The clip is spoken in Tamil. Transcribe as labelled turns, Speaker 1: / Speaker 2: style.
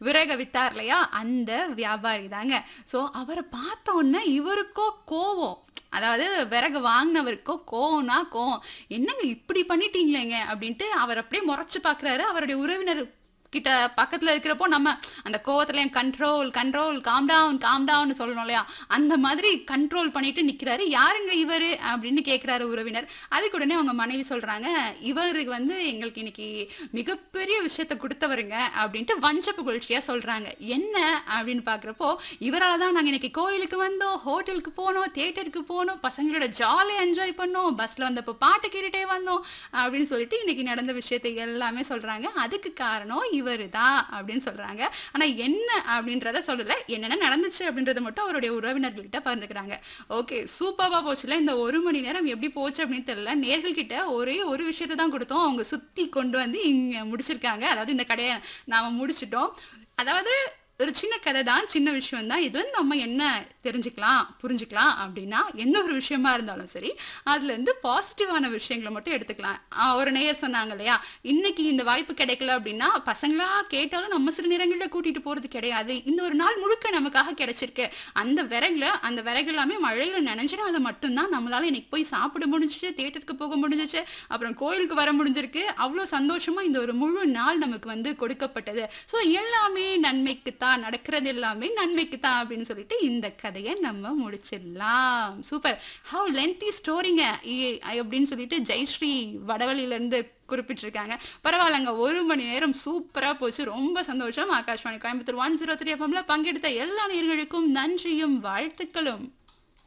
Speaker 1: விறக வித்தார் இல்லையா அந்த வியாபாரி தாங்க ஸோ அவரை பார்த்த உடனே இவருக்கோ கோவம் அதாவது விறகு வாங்கினவருக்கோ கோவம்னா கோவம் என்னங்க இப்படி பண்ணிட்டீங்களேங்க அப்படின்ட்டு அவர் அப்படியே முறைச்சு பார்க்குறாரு அவருடைய உறவினர் கிட்ட பக்கத்துல இருக்கிறப்போ நம்ம அந்த கோவத்துல control control calm down calm down சொல்லணும் இல்லையா அந்த மாதிரி கண்ட்ரோல் பண்ணிட்டு நிக்கிறாரு யாருங்க இவரு அப்படின்னு கேக்குறாரு உறவினர் அதுக்கு உடனே அவங்க மனைவி சொல்றாங்க இவருக்கு வந்து எங்களுக்கு இன்னைக்கு மிகப்பெரிய விஷயத்த கொடுத்தவருங்க அப்படின்ட்டு வஞ்ச புகழ்ச்சியா சொல்றாங்க என்ன அப்படின்னு பாக்குறப்போ இவரால தான் நாங்க இன்னைக்கு கோயிலுக்கு வந்தோம் ஹோட்டலுக்கு போனோம் தியேட்டருக்கு போனோம் பசங்களோட ஜாலியாக என்ஜாய் பண்ணோம் பஸ்ல வந்தப்போ பாட்டு கேட்டுட்டே வந்தோம் அப்படின்னு சொல்லிட்டு இன்னைக்கு நடந்த விஷயத்தை எல்லாமே சொல்றாங்க அதுக்கு காரணம் இவரு தான் அப்படின்னு சொல்றாங்க ஆனா என்ன அப்படின்றத சொல்லல என்னென்ன நடந்துச்சு அப்படின்றத மட்டும் அவருடைய உறவினர்கள்கிட்ட பகிர்ந்துக்கிறாங்க ஓகே சூப்பராக போச்சுல இந்த ஒரு மணி நேரம் எப்படி போச்சு அப்படின்னு தெரியல நேர்கள் கிட்ட ஒரே ஒரு விஷயத்தை தான் கொடுத்தோம் அவங்க சுத்தி கொண்டு வந்து இங்க முடிச்சிருக்காங்க அதாவது இந்த கடையை நாம முடிச்சிட்டோம் அதாவது ஒரு சின்ன கதை தான் சின்ன விஷயம் தான் இதுல இருந்து நம்ம என்ன தெரிஞ்சுக்கலாம் புரிஞ்சுக்கலாம் அப்படின்னா எந்த ஒரு விஷயமா இருந்தாலும் சரி அதுல இருந்து பாசிட்டிவான விஷயங்களை மட்டும் எடுத்துக்கலாம் ஆஹ் ஒரு நேயர் சொன்னாங்க இல்லையா இன்னைக்கு இந்த வாய்ப்பு கிடைக்கல அப்படின்னா பசங்களா கேட்டாலும் நம்ம சில நேரங்களில் கூட்டிட்டு போறது கிடையாது இந்த ஒரு நாள் முழுக்க நமக்காக கிடைச்சிருக்கு அந்த விறகுல அந்த விறகு எல்லாமே மழையில நினைஞ்சிடாத மட்டும்தான் நம்மளால இன்னைக்கு போய் சாப்பிட முடிஞ்சிச்சு தியேட்டருக்கு போக முடிஞ்சிச்சு அப்புறம் கோயிலுக்கு வர முடிஞ்சிருக்கு அவ்வளோ சந்தோஷமா இந்த ஒரு முழு நாள் நமக்கு வந்து கொடுக்கப்பட்டது ஸோ எல்லாமே நன்மைக்கு தான் நடக்கிறது எல்லாமே நன்மைக்கு தான் அப்படின்னு சொல்லிட்டு இந்த கதையை நம்ம முடிச்சிடலாம் சூப்பர் ஹவு லென்த்தி ஸ்டோரிங்க அப்படின்னு சொல்லிட்டு ஜெயஸ்ரீ வடவழியில இருந்து குறிப்பிட்டிருக்காங்க பரவாயில்லங்க ஒரு மணி நேரம் சூப்பரா போச்சு ரொம்ப சந்தோஷம் Akashvani Coimbatore one zero three எஃப்எம்ல பங்கெடுத்த எல்லா நேர்களுக்கும் நன்றியும் வாழ்த்துக்களும்